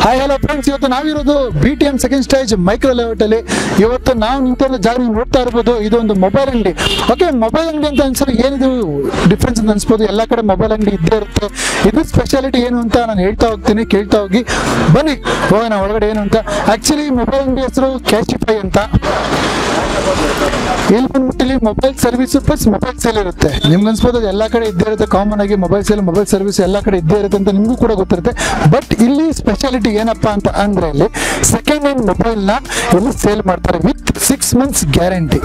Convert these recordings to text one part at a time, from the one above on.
Hi hello friends ಇವತ್ತು ನಾವಿರೋದು B T M second stage micro layout ಅಲ್ಲಿ ಇವತ್ತು ನಾವು ನಿಂತಿರೋ ಜಾಗ ನೀವು ನೋಡ್ತಾ ಇರ್ಬೋದು ಇದೊಂದು ಮೊಬೈಲ್ ಅಂಗಡಿ ಓಕೆ ಮೊಬೈಲ್ ಅಂಗಡಿ ಅಂತ ಅನ್ಸಲು ಏನಿದು ಡಿಫ್ರೆನ್ಸ್ ಅಂತ ಅನ್ಸ್ಬೋದು ಎಲ್ಲ ಕಡೆ ಮೊಬೈಲ್ ಅಂಗಡಿ ಇದ್ದೇ ಇರುತ್ತೆ ಇದು ಸ್ಪೆಷಾಲಿಟಿ ಏನು ಅಂತ ನಾನು ಹೇಳ್ತಾ ಹೋಗ್ತೀನಿ ಕೇಳ್ತಾ ಹೋಗಿ ಬನ್ನಿ ಹೋಗೋಣ ಒಳಗಡೆ ಏನು ಅಂತ ಆಕ್ಚುಲಿ ಮೊಬೈಲ್ ಅಂಗಡಿ ಹೆಸರು ಕ್ಯಾಶಿಫೈ ಅಂತ ಇಲ್ಲಿ ಬಂದ್ಬಿಟ್ಟು ಇಲ್ಲಿ mobile service plus mobile sale ಇರುತ್ತೆ ನಿಮ್ಗೆ ಅನ್ಸ್ಬೋದು ಅದು ಎಲ್ಲ ಕಡೆ ಇದ್ದೇ ಇರುತ್ತೆ ಕಾಮನ್ ಆಗಿ ಮೊಬೈಲ್ ಸೇಲ್ ಮೊಬೈಲ್ ಸರ್ವಿಸ್ ಎಲ್ಲ ಕಡೆ ಇದ್ದೇ ಇರುತ್ತೆ ಅಂತ ನಿಮಗೂ ಕೂಡ ಗೊತ್ತಿರುತ್ತೆ ಬಟ್ ಇಲ್ಲಿ ಸ್ಪೆಷಾಲಿಟಿ ಏನಪ್ಪಾ ಅಂತ ಅಂದ್ರೆ ಇಲ್ಲಿ ಸೆಕೆಂಡ್ ಹ್ಯಾಂಡ್ ಮೊಬೈಲ್ನ ಇಲ್ಲಿ ಸೇಲ್ ಮಾಡ್ತಾರೆ ವಿತ್ ಸಿಕ್ಸ್ ಮಂತ್ಸ್ ಗ್ಯಾರಂಟಿ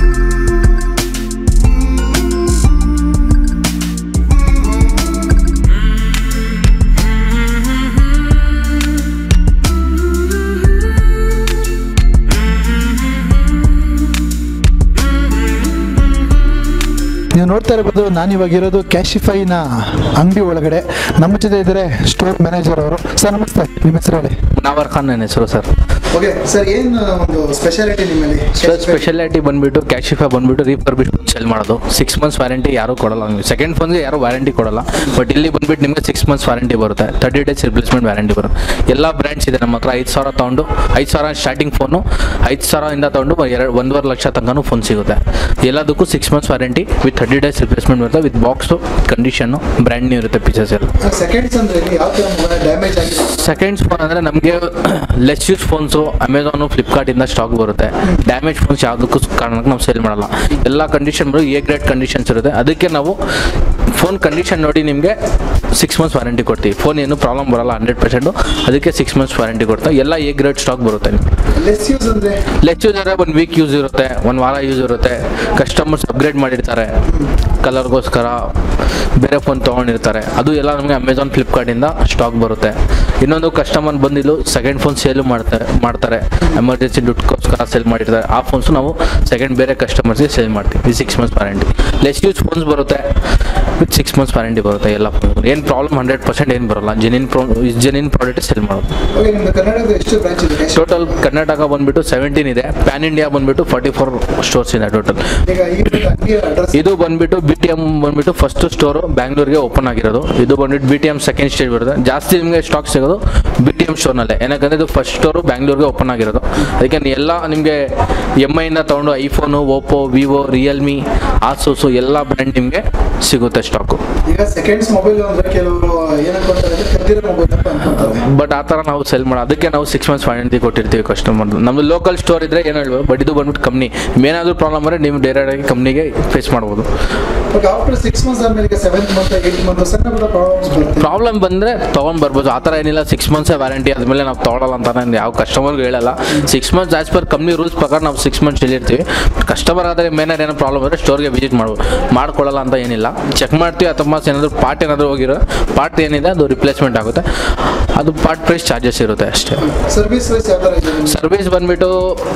ನೀವು ನೋಡ್ತಾ ಇರ್ಬೋದು ನಾನು ಇವಾಗ ಇರೋದು ಕ್ಯಾಶಿಫೈನ ಅಂಗಡಿ ಒಳಗಡೆ ನಮ್ಮ ಜೊತೆ ಇದ್ದಾರೆ ಸ್ಟೋರ್ ಮ್ಯಾನೇಜರ್ ಅವರು ಸರ್ ನಮಸ್ತೆ ನಿಮ್ಮ ಹೆಸರು ಹೇಳಿ ಮುನಾವರ್ ಖಾನ್ ನನ್ನ ಹೆಸರು ಸರ್ ಓಕೆ ಸರ್ ಏನು ಒಂದು ಸ್ಪೆಷಾಲಿಟಿ ನಿಮ್ಮಲ್ಲಿ ಸರ್ ಸ್ಪೆಷಾಲಿಟಿ ಬಂದ್ಬಿಟ್ಟು ಕ್ಯಾಶಿಫೈ ಬಂದ್ಬಿಟ್ಟು ರೀಫರ್ಬಿಟ್ ಸೆಲ್ ಮಾಡೋದು ಸಿಕ್ಸ್ ಮಂತ್ಸ್ ವಾರಂಟಿ ಯಾರು ಕೊಡಲ್ಲ ನಿಮಗೆ ಸೆಕೆಂಡ್ ಫೋನ್ಗೆ ಯಾರು ವಾರಂಟಿ ಕೊಡಲ್ಲ ಬಟ್ ಇಲ್ಲಿ ಬಂದ್ಬಿಟ್ಟು ನಿಮಗೆ ಸಿಕ್ಸ್ ಮಂತ್ಸ್ ವಾರಂಟಿ ಬರುತ್ತೆ ತರ್ಟಿ ಡೇಸ್ ರಿಪ್ಲೇಸ್ಮೆಂಟ್ ವಾರಂಟಿ ಬರುತ್ತೆ ಎಲ್ಲ ಬ್ರ್ಯಾಂಡ್ಸ್ ಇದೆ ನಮ್ಮ ಹತ್ರ ಐದು ಸಾವಿರ ತೊಗೊಂಡು ಐದು ಸಾವಿರ ಸ್ಟಾರ್ಟಿಂಗ್ ಫೋನು ಐದು ಸಾವಿರದಿಂದ ತೊಗೊಂಡು ಎರಡು ಒಂದೂವರೆ ಲಕ್ಷ ತನಕನೂ ಫೋನ್ ಸಿಗುತ್ತೆ ಎಲ್ಲದಕ್ಕೂ six months warranty with thirty days replacement ಬರುತ್ತೆ with box condition brand new ಇರುತ್ತೆ ಪೀಸಸ್ ಎಲ್ಲ ಸೆಕೆಂಡ್ಸ್ ಅಂದ್ರೆ ಯಾವ ಥರ ಮೊಬೈಲ್ ಡ್ಯಾಮೇಜ್ ಆಗಿದೆ ಸೆಕೆಂಡ್ಸ್ ಫೋನ್ ಅಂದರೆ ನಮಗೆ ಲೆಸ್ ಯೂಸ್ ಫೋನ್ಸು ಅಮೆಝಾನು ಫ್ಲಿಪ್ಕಾರ್ಟಿಂದ ಸ್ಟಾಕ್ ಬರುತ್ತೆ ಡ್ಯಾಮೇಜ್ ಫೋನ್ಸ್ ಯಾವುದಕ್ಕೂ ಕಾರಣಕ್ಕೆ ನಾವು ಸೇಲ್ ಮಾಡಲ್ಲ ಎಲ್ಲ ಕಂಡೀಷನ್ ಎ ಗ್ರೇಡ್ ಕಂಡೀಷನ್ಸ್ ಇರುತ್ತೆ ಅದಕ್ಕೆ ನಾವು ಫೋನ್ ಕಂಡೀಷನ್ ನೋಡಿ ನಿಮಗೆ ಸಿಕ್ಸ್ ಮಂತ್ಸ್ ವಾರಂಟಿ ಕೊಡ್ತೀವಿ ಫೋನ್ ಏನು ಪ್ರಾಬ್ಲಮ್ ಬರಲ್ಲ ಹಂಡ್ರೆಡ್ ಪರ್ಸೆಂಟು ಅದಕ್ಕೆ ಸಿಕ್ಸ್ ಮಂತ್ಸ್ ವಾರಂಟಿ ಕೊಡ್ತೀವಿ ಎಲ್ಲ ಎ ಗ್ರೇಡ್ ಸ್ಟಾಕ್ ಬರುತ್ತೆ ನಿಮಗೆ ಲೆಸ್ ಯೂಸ್ ಅಂದ್ರೆ ಲೆಸ್ ಯೂಸ್ ಅಂದರೆ ಒಂದು ವೀಕ್ ಯೂಸ್ ಇರುತ್ತೆ ಒಂದು ವಾರ ಯೂಸ್ ಇರುತ್ತೆ ಕಸ್ಟಮರ್ಸ್ ಅಪ್ಗ್ರೇಡ್ ಮಾಡಿರ್ತಾರೆ ಕಲರ್ಗೋಸ್ಕರ ಬೇರೆ ಫೋನ್ ತೊಗೊಂಡಿರ್ತಾರೆ ಅದು ಎಲ್ಲ ನಮಗೆ ಅಮೆಝಾನ್ ಫ್ಲಿಪ್ಕಾರ್ಟಿಂದ ಸ್ಟಾಕ್ ಬರುತ್ತೆ ಇನ್ನೊಂದು ಕಸ್ಟಮರ್ ಬಂದಿದ್ದು ಸೆಕೆಂಡ್ ಫೋನ್ ಸೇಲು ಮಾಡ್ತಾರೆ ಮಾಡ್ತಾರೆ ಎಮರ್ಜೆನ್ಸಿ ದುಡ್ಡುಗೋಸ್ಕರ ಸೇಲ್ ಮಾಡಿರ್ತಾರೆ ಆ ಫೋನ್ಸು ನಾವು ಸೆಕೆಂಡ್ ಬೇರೆ ಕಸ್ಟಮರ್ಸ್ಗೆ ಸೇಲ್ ಮಾಡ್ತೀವಿ six months warranty less use phones ಬರುತ್ತೆ ವಿತ್ ಸಿಕ್ಸ್ ಮಂತ್ಸ್ ವಾರಂಟಿ ಬರುತ್ತೆ ಎಲ್ಲ ಫೋನ್ ಏನು ಪ್ರಾಬ್ಲಮ್ ಹಂಡ್ರೆಡ್ ಪರ್ಸೆಂಟ್ ಏನು ಬರಲ್ಲ genuine pro genuine product sale ಮಾಡೋದು ಓಕೆ ನಿಮ್ದು ಕರ್ನಾಟಕದ ಎಷ್ಟು ಬ್ರಾಂಚ್ ಇದೆ ಟೋಟಲ್ ಕರ್ನಾಟಕ ಬಂದ್ಬಿಟ್ಟು ಸೆವೆಂಟೀನ್ ಇದೆ ಪ್ಯಾನ್ ಇಂಡಿಯಾ ಬಂದ್ಬಿಟ್ಟು ಫಾರ್ಟಿ ಫೋರ್ ಸ್ಟೋರ್ಸ್ ಇದೆ ಟೋಟಲ್ ಈಗ ಈ ಒಂದು ಅಂಗಡಿಯ ಅಡ್ರೆಸ್ ಇದು ಬಂದ್ಬಿಟ್ಟು ಬಿ ಟಿ ಎಮ್ ಬಂದ್ಬಿಟ್ಟು ಫಸ್ಟ್ ಸ್ಟೋರು ಬ್ಯಾಂಗ್ಳೂರಿಗೆ ಓಪನ್ ಆಗಿರೋದು ಇದು ಬಂದ್ಬಿಟ್ಟು B T M second stage ಬರುತ್ತೆ ಜಾಸ್ತಿ ನಿಮಗೆ ಸ್ಟಾಕ್ ಸಿಗೋದು ಬಿ ಟಿ ಎಮ್ ಸ್ಟೋರ್ನಲ್ಲೇ ಏನಕ್ಕಂದ್ರೆ ಇದು ಫಸ್ಟ್ ಸ್ಟೋರು ಬ್ಯಾಂಗ್ಳೂರಿಗೆ ಓಪನ್ ಆಗಿರೋದು ಅದಕ್ಕೆ ನೀ ಎಲ್ಲ ನಿಮಗೆ ಎಮ್ ಐನ ತೊಗೊಂಡು iPhone Oppo Vivo Realme Asus ಎಲ್ಲ ಬ್ರ್ಯಾಂಡ್ ನಿಮಗೆ ಸಿಗುತ್ತೆ ಸ್ಟಾಕು ಈಗ ಸೆಕೆಂಡ್ಸ್ ಮೊಬೈಲ್ ಅಂದ್ರೆ ಕೆಲವರು ಏನಂತಾರೆ ಕದ್ದಿರೋ ಮೊಬೈಲ್ ಅಂತ ಅನ್ಕೊಂತಾರೆ ಬಟ್ ಆ ಥರ ನಾವು ಸೆಲ್ ಮಾಡೋ ಅದಕ್ಕೆ ನಾವು ಸಿಕ್ಸ್ ಮಂತ್ಸ್ ವಾರಂಟಿ ಕೊಟ್ಟಿರ್ತೀವಿ ಕಸ್ಟಮರ್ ನಮ್ಮದು ಲೋಕಲ್ ಸ್ಟೋರ್ ಇದ್ರೆ ಏನು ಹೇಳ್ಬೋದು ಬಟ್ ಇದು ಬಂದ್ಬಿಟ್ಟು ಕಂಪ್ನಿ ಏನಾದರೂ ಪ್ರಾಬ್ಲಮ್ ಅಂದರೆ ನೀವು ಡೈರೆಕ್ಟ್ ಆಗಿ ಕಂಪ್ನಿಗೆ ಫೇಸ್ ಮಾಡ್ಬೋದು ಬಟ್ ಆಫ್ಟರ್ ಸಿಕ್ಸ್ ಮಂತ್ಸ್ ಆದ್ಮೇಲೆ ಈಗ ಸೆವೆಂತ್ ಮಂತ್ ಏಟ್ ಮಂತ್ ಸಣ್ಣ ಪುಟ್ಟ ಪ್ರಾಬ್ಲಮ್ಸ್ ಬರುತ್ತೆ ಪ್ರಾಬ್ಲಮ್ ಬಂದರೆ ತೊಗೊಂಡು ಬರ್ಬೋದು ಆ ಥರ ಏನಿಲ್ಲ ಸಿಕ್ಸ್ ಮಂತ್ಸೇ ವ್ಯಾರಂಟಿ ಆದಮೇಲೆ ನಾವು ತೊಗೊಳಲ್ಲ ಅಂತ ನಾನು ಯಾವ ಕಸ್ಟಮರ್ಗೂ ಹೇಳಲ್ಲ six months as per company rules ಪ್ರಕಾರ ನಾವು ಸಿಕ್ಸ್ ಮಂತ್ಸ್ ಹೇಳಿರ್ತೀವಿ ಕಸ್ಟಮರ್ ಆದರೆ ಮೇನರ್ ಏನೋ ಪ್ರಾಬ್ಲಮ್ ಅಂದರೆ ಸ್ಟೋರ್ಗೆ ವಿಸಿಟ್ ಮಾಡ್ಬೋದು ಮಾಡ್ಕೊಳ್ಳಲ್ಲ ಅಂತ ಏನಿಲ್ಲ ಚೆಕ್ ಮಾಡ್ತೀವಿ ಅಥವಾ ಏನಾದರೂ ಪಾರ್ಟ್ ಏನಾದರೂ ಹೋಗಿರೋ ಪಾರ್ಟ್ ಏನಿದೆ ಅದು ರಿಪ್ಲೇಸ್ಮೆಂಟ್ ಆಗುತ್ತೆ ಅದು ಪಾರ್ಟ್ ಪ್ರೈಸ್ ಚಾರ್ಜಸ್ ಇರುತ್ತೆ ಅಷ್ಟೇ ಸರ್ವಿಸ್ ವೈಸ್ ಯಾವ ಥರ ಇದೆ ನಿಮ್ದು? ಸರ್ವಿಸ್ ಬಂದ್ಬಿಟ್ಟು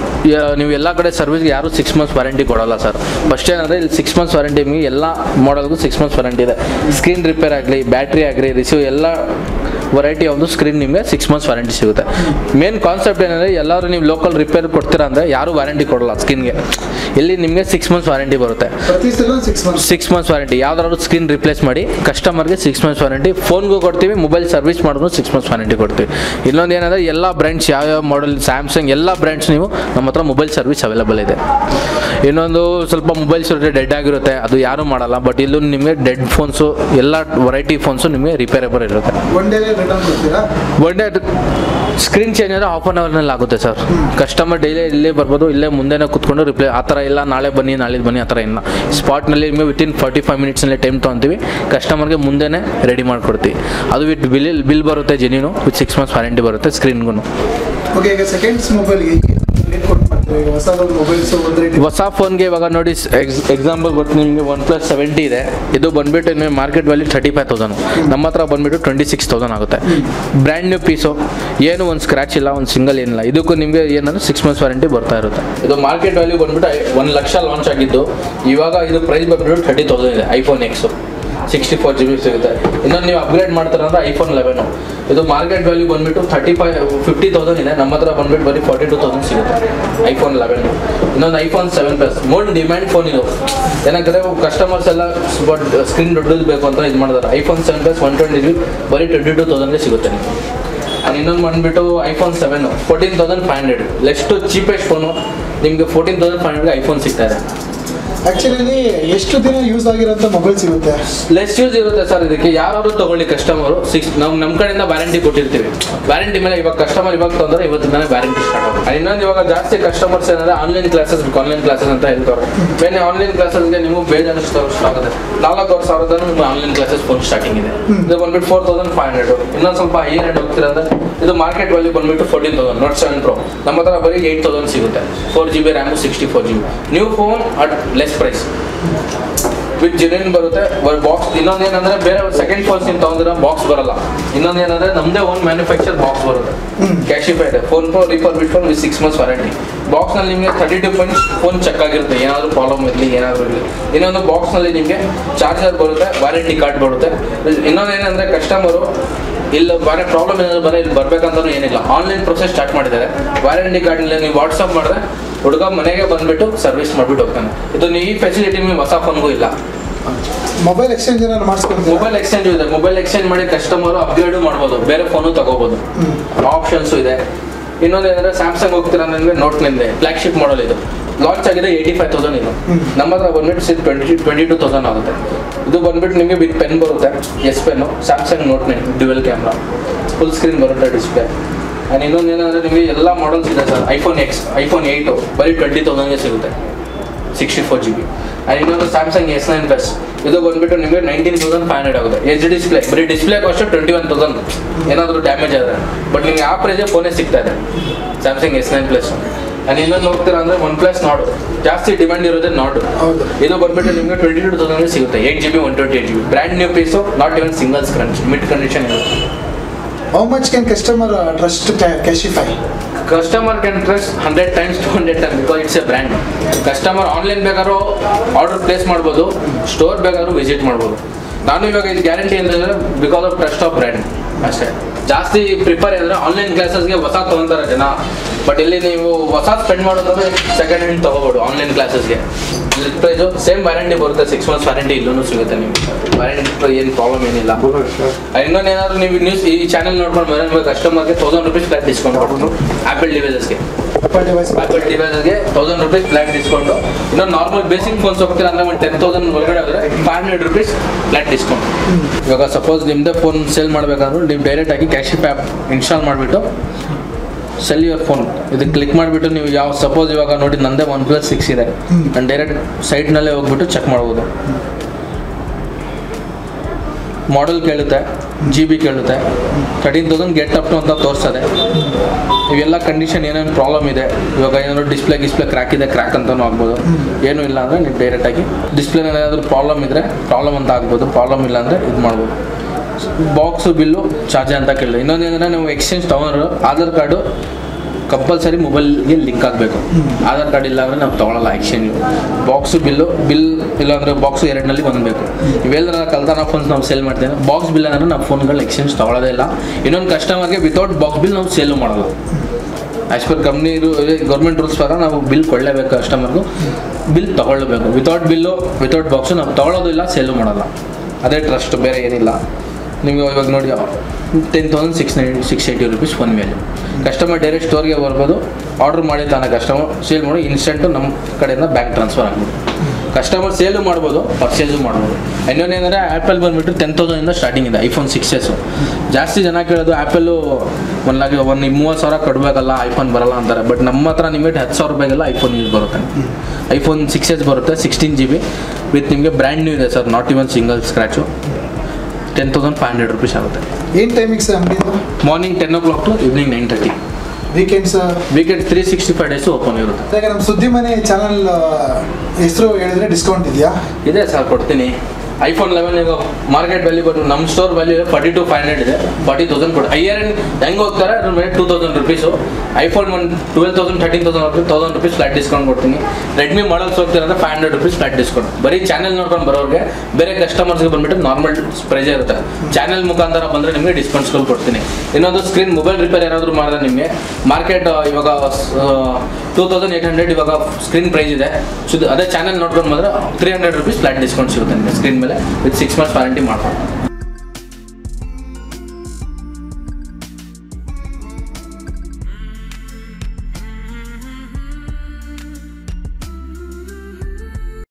ಯ- ನೀವು ಎಲ್ಲ ಕಡೆ ಸರ್ವಿಸ್ಗೆ ಯಾರು ಸಿಕ್ಸ್ ಮಂತ್ಸ್ ವಾರಂಟಿ ಕೊಡಲ್ಲ ಸರ್ ಫಸ್ಟ್ ಏನಂದರೆ ಇಲ್ಲಿ ಸಿಕ್ಸ್ ಮಂತ್ಸ್ ವಾರಂಟಿ ನಿಮಗೆ ಎಲ್ಲ ಮಾಡೆಲ್ಗೂ ಸಿಕ್ಸ್ ಮಂತ್ಸ್ ವಾರಂಟಿ ಇದೆ ಸ್ಕ್ರೀನ್ ರಿಪೇರ್ ಆಗಲಿ ಬ್ಯಾಟ್ರಿ ಆಗಲಿ ರಿಸೀವ್ ಎಲ್ಲ ವೆರೈಟಿ ಒಂದು ಸ್ಕ್ರೀನ್ ನಿಮಗೆ ಸಿಕ್ಸ್ ಮಂತ್ಸ್ ವಾರಂಟಿ ಸಿಗುತ್ತೆ ಮೇನ್ ಕಾನ್ಸೆಪ್ಟ್ ಏನಂದರೆ ಎಲ್ಲರೂ ನೀವು ಲೋಕಲ್ ರಿಪೇರ್ ಕೊಡ್ತೀರಾ ಅಂದರೆ ಯಾರು ವಾರಂಟಿ ಕೊಡಲ್ಲ ಸ್ಕ್ರೀನ್ಗೆ ಇಲ್ಲಿ ನಿಮಗೆ ಸಿಕ್ಸ್ ಮಂತ್ಸ್ ವಾರಂಟಿ ಬರುತ್ತೆ ಪ್ರತಿ ಸಲ six months six months warranty ಯಾವ್ದಾದ್ರು ಸ್ಕ್ರೀನ್ ರಿಪ್ಲೇಸ್ ಮಾಡಿ ಕಸ್ಟಮರ್ಗೆ ಸಿಕ್ಸ್ ಮಂತ್ಸ್ ವಾರಂಟಿ ಫೋನ್ಗೂ ಕೊಡ್ತೀವಿ ಮೊಬೈಲ್ ಸರ್ವಿಸ್ ಮಾಡಿದ್ರು ಸಿಕ್ಸ್ ಮಂತ್ಸ್ ವಾರಂಟಿ ಕೊಡ್ತೀವಿ ಇನ್ನೊಂದು ಏನಂದರೆ ಎಲ್ಲ ಬ್ರ್ಯಾಂಡ್ಸ್ ಯಾವ್ಯಾವ ಮಾಡೆಲ್ ಸ್ಯಾಮ್ಸಂಗ್ ಎಲ್ಲ ಬ್ರ್ಯಾಂಡ್ಸ್ ನೀವು ನಮ್ಮ ಹತ್ರ ಮೊಬೈಲ್ ಸರ್ವಿಸ್ ಅವೈಲೇಬಲ್ ಇದೆ ಇನ್ನೊಂದು ಸ್ವಲ್ಪ ಮೊಬೈಲ್ಸ್ ಇರುತ್ತೆ ಡೆಡ್ ಆಗಿರುತ್ತೆ ಅದು ಯಾರೂ ಮಾಡಲ್ಲ ಬಟ್ ಇಲ್ಲೂ ನಿಮಗೆ ಡೆಡ್ ಫೋನ್ಸು ಎಲ್ಲ ವೆರೈಟಿ ಫೋನ್ಸು ನಿಮಗೆ ರಿಪೇರೇಬಲ್ ಇರುತ್ತೆ ಒನ್ ಡೇ ರಿಟರ್ನ್ ಕೊಡ್ತೀರಾ ಒಳ್ಳೆ ಸ್ಕ್ರೀನ್ ಚೇಂಜ್ ಆದರೆ ಹಾಫ್ ಆನ್ ಅವರ್ನಲ್ಲಿ ಆಗುತ್ತೆ ಸರ್ ಕಸ್ಟಮರ್ ಡೈಲಿ ಇಲ್ಲೇ ಬರ್ಬೋದು ಇಲ್ಲೇ ಮುಂದೆನೇ ಕುತ್ಕೊಂಡು ರಿಪ್ಲೈ ಆ ಥರ ಇಲ್ಲ ನಾಳೆ ಬನ್ನಿ ನಾಳೆ ಬನ್ನಿ ಆ ಥರ ಇಲ್ಲ ಸ್ಪಾಟ್ನಲ್ಲಿ ನಿಮಗೆ ವಿತಿನ್ ಫಾರ್ಟಿ ಫೈವ್ ಮಿನಿಟ್ಸ್ನಲ್ಲಿ ಟೈಮ್ ತೊಗೊತೀವಿ ಕಸ್ಟಮರ್ಗೆ ಮುಂದೆನೇ ರೆಡಿ ಮಾಡಿಕೊಡ್ತೀವಿ ಅದು ವಿತ್ ಬಿಲ್ ಬಿಲ್ ಬರುತ್ತೆ genuine with six months warranty ಬರುತ್ತೆ ಸ್ಕ್ರೀನ್ಗೂ ಓಕೆ ಈಗ ಸೆಕೆಂಡ್ಸ್ ಮೊಬೈಲ್ಗೆ ರೇಟ್ ಕೊಟ್ಟು ಮಾಡ್ತೀರಾ ಈಗ ಹೊಸ ಮೊಬೈಲ್ಸ್ ಒಂದು ರೇಟ್ ಹೊಸ ಫೋನ್ಗೆ ಇವಾಗ ನೋಡಿ ಎಕ್ಸಾಂಪಲ್ ಗೊತ್ತು ನಿಮಗೆ ಒನ್ ಪ್ಲಸ್ ಸೆವೆಂಟಿ ಇದೆ ಇದು ಬಂದ್ಬಿಟ್ಟು ನಿಮಗೆ market value thirty five thousand ನಮ್ಮ ಹತ್ರ ಬಂದ್ಬಿಟ್ಟು ಟ್ವೆಂಟಿ ಸಿಕ್ಸ್ ತೌಸಂಡ್ ಆಗುತ್ತೆ ಬ್ರ್ಯಾಂಡ್ ನ್ಯೂ ಪೀಸು ಏನು ಒಂದು ಸ್ಕ್ರಾಚ್ ಇಲ್ಲ ಒಂದು ಸಿಂಗಲ್ ಏನಿಲ್ಲ ಇದಕ್ಕೂ ನಿಮಗೆ ಏನಂದ್ರೆ ಸಿಕ್ಸ್ ಮಂತ್ಸ್ ವಾರಂಟಿ ಬರ್ತಾ ಇರುತ್ತೆ ಇದು ಮಾರ್ಕೆಟ್ ವ್ಯಾಲ್ಯೂ ಬಂದ್ಬಿಟ್ಟು ಒಂದು ಲಕ್ಷ ಲಾಂಚ್ ಆಗಿದ್ದು ಇವಾಗ ಇದು ಪ್ರೈಸ್ ಬಂದ್ಬಿಟ್ಟು ಥರ್ಟಿ ತೌಸಂಡ್ ಇದೆ iPhone X sixty four G B ಸಿಗುತ್ತೆ ಇನ್ನೊಂದು ನೀವು ಅಪ್ಗ್ರೇಡ್ ಮಾಡ್ತಾರೆ ಅಂದ್ರೆ ಐಫೋನ್ ಲೆವೆನು ಇದು ಮಾರ್ಕೆಟ್ ವ್ಯಾಲ್ಯೂ ಬಂದ್ಬಿಟ್ಟು ಥರ್ಟಿ ಫೈವ್ ಫಿಫ್ಟಿ ತೌಸಂಡ್ ಇದೆ ನಮ್ಮ ಹತ್ರ ಬಂದ್ಬಿಟ್ಟು ಬರೀ ಫಾರ್ಟಿ ಟು ತೌಸಂಡ್ ಸಿಗುತ್ತೆ ಐಫೋನ್ ಲೆವೆನ್ ಇನ್ನೊಂದು iPhone seven plus most demand phone ಇದು ಏನಂದ್ರೆ ಕಸ್ಟಮರ್ಸ್ ಎಲ್ಲ ಸ್ಕ್ರೀನ್ ದೊಡ್ಡದು ಬೇಕು ಅಂತ ಇದು ಮಾಡಿದ್ದಾರೆ iPhone seven plus one twenty G ಬರೀ ಟ್ವೆಂಟಿ ಟು ತೌಸಂಡ್ಗೆ ಸಿಗುತ್ತೆ ನಿಮಗೆ ಆ್ಯಂಡ್ ಇನ್ನೊಂದು ಬಂದ್ಬಿಟ್ಟು iPhone seven fourteen thousand five hundred ಎಷ್ಟು ಚೀಪೆಸ್ಟ್ ಫೋನು ನಿಮಗೆ ಫೋರ್ಟೀನ್ ತೌಸಂಡ್ ಫೈವ್ ಹಂಡ್ರೆಡ್ಗೆ ಐಫೋನ್ ಸಿಗ್ತಾ ಇದೆ ಆಕ್ಚುಲಿ ಎಷ್ಟು ದಿನ ಯೂಸ್ ಆಗಿರೋಂಥ ಮೊಬೈಲ್ ಸಿಗುತ್ತೆ ಲೆಸ್ ಯೂಸ್ ಇರುತ್ತೆ ಸರ್ ಇದಕ್ಕೆ ಯಾರಾದ್ರು ತಗೊಳ್ಳಿ ಕಸ್ಟಮರು ಸಿಕ್ಸ್ ನಾವು ನಮ್ಮ ಕಡೆಯಿಂದ ವ್ಯಾರಂಟಿ ಕೊಟ್ಟಿರ್ತೀವಿ ವ್ಯಾರಂಟಿ ಮೇಲೆ ಇವಾಗ ಕಸ್ಟಮರ್ ಇವಾಗ ತೊಂದರೆ ಇವತ್ತಿಂದಾನೆ ವ್ಯಾರಂಟಿ ಸ್ಟಾರ್ಟ್ ಆಗುತ್ತೆ And ಇನ್ನೊಂದು ಇವಾಗ ಜಾಸ್ತಿ ಕಸ್ಟಮರ್ಸ್ ಏನಂದ್ರೆ ಆನ್ಲೈನ್ ಕ್ಲಾಸಸ್ ಆನ್ಲೈನ್ ಕ್ಲಾಸಸ್ ಅಂತ ಹೇಳ್ತಾರೆ ಬೇರೆ ಆನ್ಲೈನ್ ಕ್ಲಾಸಸ್ಗೆ ನೀವು ಬೇಜಾರಷ್ಟು ಆಗುತ್ತೆ ನಾಲ್ಕೂವರೆ ಸಾವಿರದ ನಿಮ್ಗೆ ಆನ್ಲೈನ್ ಕ್ಲಾಸಸ್ ಫೋನ್ ಸ್ಟಾರ್ಟಿಂಗ್ ಇದೆ ಇದು ಬಂದ್ಬಿಟ್ಟು ಫೋರ್ ತೌಸಂಡ್ ಫೈವ್ ಹಂಡ್ರೆಡ್ ಇನ್ನೊಂದು ಸ್ವಲ್ಪ ಹೈ ರೇಟ್ ಹೋಗ್ತೀರಾ ಅಂದ್ರೆ ಇದು ಮಾರ್ಕೆಟ್ ವ್ಯಾಲ್ಯೂ ಬಂದ್ಬಿಟ್ಟು fourteen thousand note seven pro ನಮ್ಮ ಹತ್ರ ಬರೀ ಏಯ್ಟ್ ತೌಸಂಡ್ ಸಿಗುತ್ತೆ four G B RAM sixty four G B new phone at less price with ಜಿನೇನ್ ಬರುತ್ತೆ ಬಾಕ್ಸ್ ಇನ್ನೊಂದು ಏನಂದ್ರೆ ಬೇರೆ ಸೆಕೆಂಡ್ ಫೋನ್ಸ್ ನೀವು ತಗೊಂಡ್ರೆ ಬಾಕ್ಸ್ ಬರಲ್ಲ ಇನ್ನೊಂದು ಏನಂದ್ರೆ ನಮ್ದೇ ಓನ್ ಮ್ಯಾನುಫ್ಯಾಕ್ಚರ್ ಬಾಕ್ಸ್ ಬರುತ್ತೆ ಕ್ಯಾಶಿಫೈ ಇದೆ ಫೋನ್ ಪ್ರೋ ರಿಫರ್ ಬಿಟ್ phone with six months warranty box ನಲ್ಲಿ ನಿಮಗೆ thirty two points phone check ಆಗಿರುತ್ತೆ ಏನಾದರೂ ಪ್ರಾಬ್ಲಮ್ ಇರಲಿ ಏನಾದರೂ ಇರಲಿ ಇನ್ನೊಂದು ಬಾಕ್ಸ್ ನಲ್ಲಿ ನಿಮಗೆ ಚಾರ್ಜರ್ ಬರುತ್ತೆ ವಾರಂಟಿ ಕಾರ್ಡ್ ಬರುತ್ತೆ ಇನ್ನೊಂದು ಏನಂದ್ರೆ ಕಸ್ಟಮರು ಇಲ್ಲ ಬೇರೆ ಪ್ರಾಬ್ಲಮ್ ಏನಾದ್ರು ಬರ ಇಲ್ಲಿ ಬರ್ಬೇಕಂತನೂ ಏನಿಲ್ಲ ಆನ್ಲೈನ್ ಪ್ರೊಸೆಸ್ ಸ್ಟಾರ್ಟ್ ಮಾಡಿದ್ದಾರೆ ವಾರಂಟಿ ಕಾರ್ಡ್ ನೀವು ವಾಟ್ಸಪ್ ಮಾಡಿದ್ರೆ ಹುಡುಗ ಮನೆಗೆ ಬಂದ್ಬಿಟ್ಟು ಸರ್ವಿಸ್ ಮಾಡ್ಬಿಟ್ಟು ಹೋಗ್ತಾನೆ ಇದು ನೀವು ಈ ಫೆಸಿಲಿಟಿ ನಿಮಗೆ ಹೊಸ ಫೋನ್ಗೂ ಇಲ್ಲ ಮೊಬೈಲ್ ಎಕ್ಸ್ಚೇಂಜ್ ಏನಾದ್ರು ಮಾಡಿಸ್ಕೊಡ್ತೀರಾ ಮೊಬೈಲ್ ಎಕ್ಸ್ಚೇಂಜ್ ಇದೆ ಮೊಬೈಲ್ ಎಕ್ಸ್ಚೇಂಜ್ ಮಾಡಿ ಕಸ್ಟಮರ್ ಅಪ್ಗ್ರೇಡ್ ಮಾಡ್ಬೋದು ಬೇರೆ ಫೋನು ತಗೋಬಹುದು ಆಪ್ಷನ್ಸ್ ಇದೆ ಇನ್ನೊಂದು ಏನಂದ್ರೆ ಸ್ಯಾಮ್ಸಂಗ್ ಹೋಗ್ತೀರಾ ಅಂದ್ರೆ ನೋಟ್ ನಿಂದೆ ಫ್ಲಾಗ್ಶಿಪ್ ಮಾಡಲ್ ಇದು ಲಾಂಚ್ ಆಗಿದೆ ಏಯ್ಟಿ ಫೈವ್ ತೌಸಂಡ್ ಇದು ನಮ್ಮ ಹತ್ರ ಬಂದ್ಬಿಟ್ಟು six twenty twenty two thousand ಆಗುತ್ತೆ ಇದು ಬಂದ್ಬಿಟ್ಟು ನಿಮಗೆ ವಿತ್ ಪೆನ್ ಬರುತ್ತೆ S pen Samsung note nine dual camera full screen ಬರುತ್ತೆ ಡಿಸ್ಪ್ಲೇ ಆ್ಯಂಡ್ ಇನ್ನೊಂದು ಏನಂದ್ರೆ ನಿಮಗೆ ಎಲ್ಲ ಮಾಡಲ್ಸ್ ಇದೆ sir iPhone X iPhone eight ಬರೀ ಟ್ವೆಂಟಿ ತೌಸಂಡ್ಗೆ ಸಿಗುತ್ತೆ sixty four G B and ಇನ್ನೊಂದು ಸ್ಯಾಮ್ಸಂಗ್ ಎಸ್ ನೈನ್ ಪ್ಲಸ್ ಇದು ಬಂದ್ಬಿಟ್ಟು ನಿಮಗೆ ನೈನ್ಟೀನ್ ತೌಸಂಡ್ ಫೈವ್ ಹಂಡ್ರೆಡ್ ಆಗುತ್ತೆ ಎಚ್ ಡಿಸ್ಪ್ಲೇ ಬರೀ display cost twenty one thousand ಏನಾದರೂ ಡ್ಯಾಮೇಜ್ ಆದರೆ ಬಟ್ ನಿಮಗೆ ಆ ಪ್ರೈಸೇ ಫೋನೇ ಸಿಗ್ತಾ ಇದೆ Samsung S nine plus and ಇನ್ನೊಂದು ಹೋಗ್ತೀರಾ ಅಂದರೆ ಒನ್ ಪ್ಲಸ್ ನಾಡು ಜಾಸ್ತಿ ಡಿಮ್ಯಾಂಡ್ ಇರೋದೇ ನಾಡು ಹೌದು. ಇದು ಬಂದ್ಬಿಟ್ಟು ನಿಮಗೆ ಟ್ವೆಂಟಿ ಟು ತೌಸಂಡ್ ಸಿಗುತ್ತೆ eight G B one twenty eight G B brand new piece not even single scratch mint condition ಇರುತ್ತೆ how much can customer trust Cashify customer can trust hundred times to hundred time because it's a brand customer online ಬೇಕಾದ್ರೂ order place ಮಾಡ್ಬೋದು store ಬೇಕಾದ್ರೂ visit ಮಾಡ್ಬೋದು ನಾನು ಇವಾಗ ಇದು guarantee ಅಂತಂದ್ರೆ because of trust of brand ಅಷ್ಟೇ ಜಾಸ್ತಿ ಪ್ರಿಫರ್ ಅಂದರೆ ಆನ್ಲೈನ್ ಕ್ಲಾಸಸ್ಗೆ ಹೊಸ ತೊಗೊತಾರೆ ಜನ ಬಟ್ ಇಲ್ಲಿ ನೀವು ಹೊಸ ಸ್ಪೆಂಡ್ ಮಾಡೋದಂದ್ರೆ ಸೆಕೆಂಡ್ ಹ್ಯಾಂಡ್ ತೊಗೋಬೋದು ಆನ್ಲೈನ್ ಕ್ಲಾಸಸ್ಗೆ ಪ್ರೈಸು ಸೇಮ್ ವ್ಯಾರಂಟಿ ಬರುತ್ತೆ ಸಿಕ್ಸ್ ಮಂತ್ಸ್ ವ್ಯಾರಂಟಿ ಇಲ್ಲೂ ಸಿಗುತ್ತೆ ನಿಮಗೆ ವ್ಯಾರಂಟಿ ಏನು ಪ್ರಾಬ್ಲಮ್ ಏನಿಲ್ಲ ಇನ್ನೊಂದು ಏನಾದ್ರು ನೀವು ನ್ಯೂಸ್ ಈ ಚಾನಲ್ ನೋಡ್ಕೊಂಡು ಬಂದ್ರೆ ನಿಮಗೆ ಕಸ್ಟಮರ್ಗೆ ತೌಸಂಡ್ ರುಪೀಸ್ ಫ್ಲಾಟ್ ಡಿಸ್ಕೌಂಟ್ ಕೊಡ್ಬೋದು ಆ್ಯಪಲ್ ಡಿವೈಸಸ್ಗೆ ಅಪ್ಪ ಡಿವೈಸ್ ಆ್ಯಪಲ್ ಡಿವೈಸಸ್ಗೆ ತೌಸಂಡ್ ರುಪೀಸ್ ಫ್ಲಾಟ್ ಡಿಸ್ಕೌಂಟು ಇನ್ನೊಂದು ನಾರ್ಮಲ್ ಬೇಸಿಕ್ ಫೋನ್ಸ್ ಹೋಗ್ತೀರಾ ಅಂದ್ರೆ ಒಂದು ಟೆನ್ ತೌಸಂಡ್ ಒಳಗಡೆ ಹೋದ್ರೆ five hundred rupees flat discount ಇವಾಗ ಸಪೋಸ್ ನಿಮ್ಮದೇ ಫೋನ್ ಸೇಲ್ ಮಾಡಬೇಕಾದ್ರೂ ನೀವು ಡೈರೆಕ್ಟ್ ಆಗಿ ಕ್ಯಾಶಿಪ್ ಆ್ಯಪ್ ಇನ್ಸ್ಟಾಲ್ ಮಾಡಿಬಿಟ್ಟು ಸೆಲ್ ಯುವರ್ ಫೋನ್ ಇದಕ್ಕೆ ಕ್ಲಿಕ್ ಮಾಡಿಬಿಟ್ಟು ನೀವು ಯಾವ ಸಪೋಸ್ ಇವಾಗ ನೋಡಿ ನಂದೇ ಒನ್ ಪ್ಲಸ್ ಸಿಕ್ಸ್ ಇದೆ ನಾನು ಡೈರೆಕ್ಟ್ ಸೈಟ್ನಲ್ಲೇ ಹೋಗ್ಬಿಟ್ಟು ಚೆಕ್ ಮಾಡ್ಬೋದು ಮಾಡೆಲ್ ಕೇಳುತ್ತೆ ಜಿ ಬಿ ಕೇಳುತ್ತೆ thirteen thousand get up to ಅಂತ ತೋರಿಸ್ತದೆ ಇವೆಲ್ಲ ಕಂಡೀಷನ್ ಏನೇನು ಪ್ರಾಬ್ಲಮ್ ಇದೆ ಇವಾಗ ಏನಾದ್ರು ಡಿಸ್ಪ್ಲೇ ಗಿಸ್ಪ್ಲೇ ಕ್ರ್ಯಾಕ್ ಇದೆ ಕ್ರ್ಯಾಕ್ ಅಂತಲೂ ಆಗ್ಬೋದು ಏನೂ ಇಲ್ಲ ಅಂದರೆ ನೀವು ಡೈರೆಕ್ಟಾಗಿ ಡಿಸ್ಪ್ಲೇನಲ್ಲಿ ಏನಾದರೂ ಪ್ರಾಬ್ಲಮ್ ಇದ್ದರೆ ಪ್ರಾಬ್ಲಮ್ ಅಂತ ಆಗ್ಬೋದು ಪ್ರಾಬ್ಲಮ್ ಇಲ್ಲ ಅಂದರೆ ಇದು ಮಾಡ್ಬೋದು ಬಾಕ್ಸು ಬಿಲ್ಲು ಚಾರ್ಜ್ ಅಂತ ಕೇಳಿದೆ ಇನ್ನೊಂದು ಏನಂದರೆ ನೀವು ಎಕ್ಸ್ಚೇಂಜ್ ತೊಗೊಂಡ್ರು ಆಧಾರ್ ಕಾರ್ಡು ಕಂಪಲ್ಸರಿ ಮೊಬೈಲ್ಗೆ ಲಿಂಕ್ ಆಗಬೇಕು ಆಧಾರ್ ಕಾರ್ಡ್ ಇಲ್ಲ ಅಂದರೆ ನಾವು ತೊಗೊಳಲ್ಲ ಎಕ್ಸ್ಚೇಂಜ್ ಬಾಕ್ಸು ಬಿಲ್ಲು ಬಿಲ್ ಇಲ್ಲಾಂದರೆ ಬಾಕ್ಸು ಎರಡನಲ್ಲಿ ಬಂದಬೇಕು ಇವೆಲ್ಲರ ಕಲ್ತಾನ ಫೋನ್ಸ್ ನಾವು ಸೇಲ್ ಮಾಡ್ತೇವೆ ಬಾಕ್ಸ್ ಬಿಲ್ ಅಂದರೆ ನಾವು ಫೋನ್ಗಳು ಎಕ್ಸ್ಚೇಂಜ್ ತೊಗೊಳ್ಳೋದೇ ಇಲ್ಲ ಇನ್ನೊಂದು ಕಸ್ಟಮರ್ಗೆ ವಿತೌಟ್ ಬಾಕ್ಸ್ ಬಿಲ್ ನಾವು ಸೇಲು ಮಾಡಲ್ಲ as per company government rules ಪ್ರಕಾರ ನಾವು ಬಿಲ್ ಕೊಡಲೇಬೇಕು ಕಸ್ಟಮರ್ಗೂ ಬಿಲ್ ತೊಗೊಳ್ಬೇಕು ವಿತೌಟ್ ಬಿಲ್ಲು ವಿತೌಟ್ ಬಾಕ್ಸು ನಾವು ತೊಗೊಳ್ಳೋದು ಇಲ್ಲ ಸೇಲು ಮಾಡಲ್ಲ ಅದೇ ಟ್ರಸ್ಟ್ ಬೇರೆ ಏನಿಲ್ಲ ನೀವು ಇವಾಗ ನೋಡಿ ten thousand six nine six eighty rupees one value customer direct ಸ್ಟೋರ್ಗೆ ಬರ್ಬೋದು ಆರ್ಡರ್ ಮಾಡಿ ತಾನೇ ಕಸ್ಟಮರ್ ಸೇಲ್ ಮಾಡಿ ಇನ್ಸ್ಟೆಂಟು ನಮ್ಮ ಕಡೆಯಿಂದ ಬ್ಯಾಂಕ್ ಟ್ರಾನ್ಸ್ಫರ್ ಆಗ್ಬೋದು ಕಸ್ಟಮರ್ ಸೇಲು ಮಾಡ್ಬೋದು ಪರ್ಚೇಸು ಮಾಡ್ಬೋದು ಇನ್ನೊಂದು ಏನಂದರೆ ಆ್ಯಪಲ್ ಬಂದುಬಿಟ್ಟು ಟೆನ್ ತೌಸಂಡಿಂದ ಸ್ಟಾರ್ಟಿಂಗ್ ಇದೆ ಐಫೋನ್ ಸಿಕ್ಸ್ ಎಸ್ಸು ಜಾಸ್ತಿ ಜನ ಕೇಳೋದು ಆ್ಯಪಲ್ಲು ಒಂದು ಲಾಗಿ ಒಂದು ಮೂವತ್ತು ಸಾವಿರ ಕೊಡಬೇಕಲ್ಲ ಐಫೋನ್ ಬರಲ್ಲ ಅಂತಾರೆ ಬಟ್ ನಮ್ಮ ಹತ್ರ ನಿಮಗೆ ಹತ್ತು ಸಾವಿರ ರೂಪಾಯಿಗೆಲ್ಲ ಐಫೋನ್ ಯೂಸ್ ಬರುತ್ತೆ ಐಫೋನ್ ಸಿಕ್ಸ್ ಎಸ್ ಬರುತ್ತೆ ಸಿಕ್ಸ್ಟೀನ್ ಜಿ ಬಿ ವಿತ್ ನಿಮಗೆ ಬ್ರ್ಯಾಂಡ್ ನ್ಯೂ ಇದೆ sir not even single scratch ten thousand five hundred rupees ಆಗುತ್ತೆ ಏನು ಟೈಮಿಂಗ್ಸ್ ಅಂಗಡಿದು morning ten o'clock to evening nine thirty weekends weekend three sixty five days open ಇರುತ್ತೆ ಈಗ ನಮ್ಮ ಸುದ್ದಿ ಮನೆ ಚಾನಲ್ ಹೆಸರು ಹೇಳಿದ್ರೆ ಡಿಸ್ಕೌಂಟ್ ಇದೆಯಾ ಇದೆ ಸರ್ ಕೊಡ್ತೀನಿ ಐಫೋನ್ ಲೆವೆನ್ ಈಗ ಮಾರ್ಕೆಟ್ ವ್ಯಾಲ್ಯೂ ಬಂದು ನಮ್ಮ store value forty two five hundred ಇದೆ ಫಾರ್ಟಿ ತೌಸಂಡ್ ಕೊಡಿ ಹೈಯರ್ ಹೆಂಗೆ ಹೋಗ್ತಾರೆ ಅದ್ರ ಮೇಲೆ ಟೂ ತೌಸಂಡ್ ರುಪೀಸು ಐಫೋನ್ ಒಂದು ಟ್ವೆಲ್ ತೌಸಂಡ್ ಥರ್ಟೀನ್ ತೌಸಂಡ್ ಹೋಗ್ತೀವಿ ತೌಸಂಡ್ ರುಪೀಸ್ ಫ್ಲಾಟ್ ಡಿಸ್ಕೌಂಟ್ ಕೊಡ್ತೀನಿ ರೆಡ್ಮಿ ಮಾಡಲ್ಸ್ ಹೋಗ್ತೀರಂದ್ರೆ five hundred rupees flat discount ಬರೀ ಚಾನಲ್ ನೋಡ್ಕೊಂಡು ಬರೋರಿಗೆ ಬೇರೆ ಕಸ್ಟಮರ್ಸ್ಗೆ ಬಂದ್ಬಿಟ್ಟು ನಾರ್ಮಲ್ ಪ್ರೈಸೇ ಇರುತ್ತೆ ಚಾನಲ್ ಮುಖಾಂತರ ಬಂದರೆ ನಿಮಗೆ ಡಿಸ್ಕೌಂಟ್ಸ್ಗಳು ಕೊಡ್ತೀನಿ ಇನ್ನೊಂದು ಸ್ಕ್ರೀನ್ ಮೊಬೈಲ್ ರಿಪೇರ್ ಏನಾದರೂ ಮಾಡಿದ್ರೆ ನಿಮಗೆ ಮಾರ್ಕೆಟ್ ಇವಾಗ ಟೂ ತೌಸಂಡ್ ಏಯ್ಟ್ ಹಂಡ್ರೆಡ್ ಇವಾಗ ಸ್ಕ್ರೀನ್ ಪ್ರೈಸ್ ಇದೆ ಸೊ ಅದೇ ಚಾನಲ್ ನೋಡ್ಕೊಂಡು ಬಂದರೆ three hundred rupees flat discount ಸಿಗುತ್ತೆ ನಿಮಗೆ ಸ್ಕ್ರೀನ್ ಮೇಲೆ ವಿತ್ ಸಿಕ್ಸ್ ಮಂತ್ಸ್ ವಾರಂಟಿ ಮಾಡ್ಬೋದು